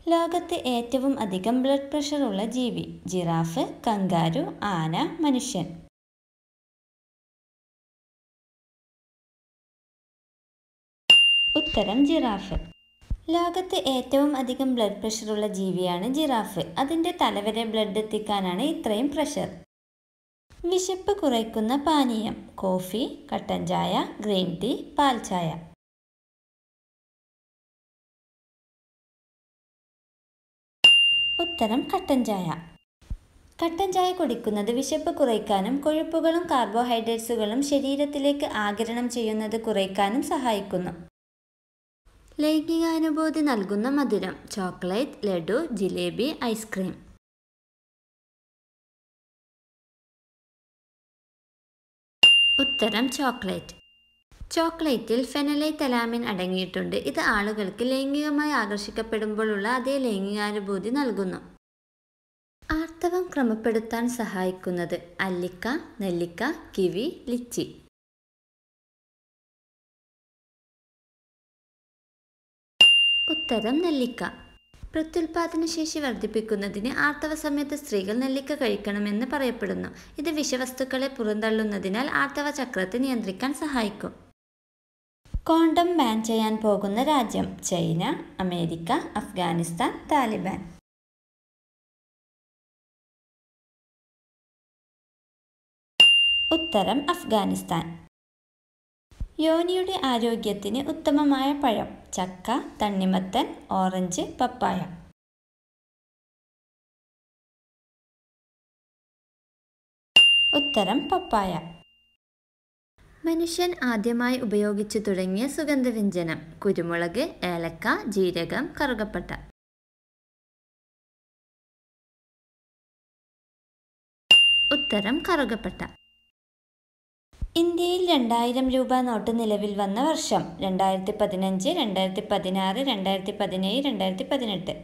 ലോകത്ത് ഏറ്റവും അധികം ബ്ലഡ് പ്രഷർ ഉള്ള ജീവി ജിറാഫ് കങ്കാരു ആന മനുഷ്യൻ ഉത്തരം ജിറാഫ് ലോകത്ത് ഏറ്റവും അധികം ബ്ലഡ് പ്രഷറുള്ള ജീവിയാണ് ജിറാഫ് അതിൻ്റെ തലവരെ ബ്ലഡ് എത്തിക്കാനാണ് ഇത്രയും പ്രഷർ വിശപ്പ് കുറയ്ക്കുന്ന പാനീയം കോഫി കട്ടൻ ചായ ഗ്രീൻ ടീ പാൽ ചായ ഉത്തരം കട്ടൻ ചായ കട്ടൻ ചായ കുടിക്കുന്നത് വിശപ്പ് കുറയ്ക്കാനും കൊഴുപ്പുകളും കാർബോഹൈഡ്രേറ്റ്സുകളും ശരീരത്തിലേക്ക് ആഗിരണം ചെയ്യുന്നത് കുറയ്ക്കാനും സഹായിക്കുന്നു ലൈംഗികാനുഭൂതി നൽകുന്ന മധുരം ചോക്ലേറ്റ് ലഡു ജിലേബി ഐസ്ക്രീം ഉത്തരം ചോക്ലേറ്റ് ചോക്ലേറ്റിൽ ഫെനലൈതലാമിൻ അടങ്ങിയിട്ടുണ്ട് ഇത് ആളുകൾക്ക് ലൈംഗികമായി ആകർഷിക്കപ്പെടുമ്പോഴുള്ള അതേ ലൈംഗികാനുഭൂതി നൽകുന്നു ആർത്തവം ക്രമപ്പെടുത്താൻ സഹായിക്കുന്നത് അല്ലിക്ക നെല്ലിക്ക കിവി ലിച്ചി ഉത്തരം നെല്ലിക്ക പ്രത്യുൽപാദന ശേഷി വർദ്ധിപ്പിക്കുന്നതിന് ആർത്തവ സമയത്ത് സ്ത്രീകൾ നെല്ലിക്ക കഴിക്കണമെന്ന് പറയപ്പെടുന്നു ഇത് വിഷവസ്തുക്കളെ പുറന്തള്ളുന്നതിനാൽ ആർത്തവ ചക്രത്തെ നിയന്ത്രിക്കാൻ സഹായിക്കും കോണ്ടം ബാൻ ചെയ്യാൻ പോകുന്ന രാജ്യം ചൈന അമേരിക്ക അഫ്ഗാനിസ്ഥാൻ താലിബാൻ ഉത്തരം അഫ്ഗാനിസ്ഥാൻ യോനിയുടെ ആരോഗ്യത്തിന് ഉത്തമമായ പഴം ചക്ക തണ്ണിമത്തൻ ഓറഞ്ച് പപ്പായ ഉത്തരം പപ്പായ മനുഷ്യൻ ആദ്യമായി ഉപയോഗിച്ചു തുടങ്ങിയ സുഗന്ധവ്യഞ്ജനം കുരുമുളക് ഏലക്ക ജീരകം കറുകപ്പട്ട ഉത്തരം കറുകപ്പട്ട ഇന്ത്യയിൽ രണ്ടായിരം രൂപ നോട്ട് നിലവിൽ വന്ന വർഷം രണ്ടായിരത്തി പതിനഞ്ച് രണ്ടായിരത്തി പതിനാറ് രണ്ടായിരത്തി പതിനേഴ് രണ്ടായിരത്തി പതിനെട്ട്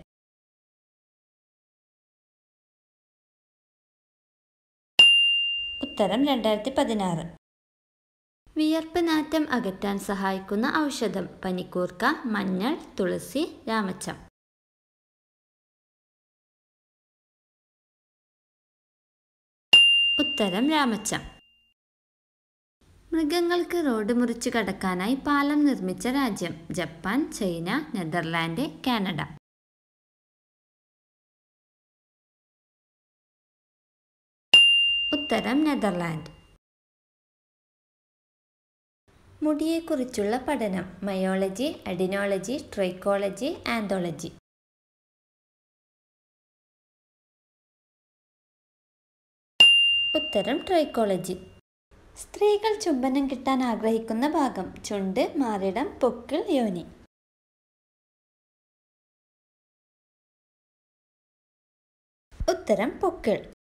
ഉത്തരം രണ്ടായിരത്തി പതിനാറ് വിയർപ്പ് നാറ്റം അകറ്റാൻ സഹായിക്കുന്ന ഔഷധം പനിക്കൂർക്ക മഞ്ഞൾ തുളസി രാമച്ചം ഉത്തരം രാമച്ചം മൃഗങ്ങൾക്ക് റോഡ് മുറിച്ച് കടക്കാനായി പാലം നിർമ്മിച്ച രാജ്യം ജപ്പാൻ ചൈന നെതർലാൻഡ് കാനഡ ഉത്തരം നെതർലാൻഡ് മുടിയെക്കുറിച്ചുള്ള പഠനം മയോളജി അഡിനോളജി ട്രൈക്കോളജി ആന്തോളജി ഉത്തരം ട്രൈക്കോളജി സ്ത്രീകൾ ചുംബനം കിട്ടാൻ ആഗ്രഹിക്കുന്ന ഭാഗം ചുണ്ട് മാറിടം പൊക്കിൾ യോനി ഉത്തരം പൊക്കിൾ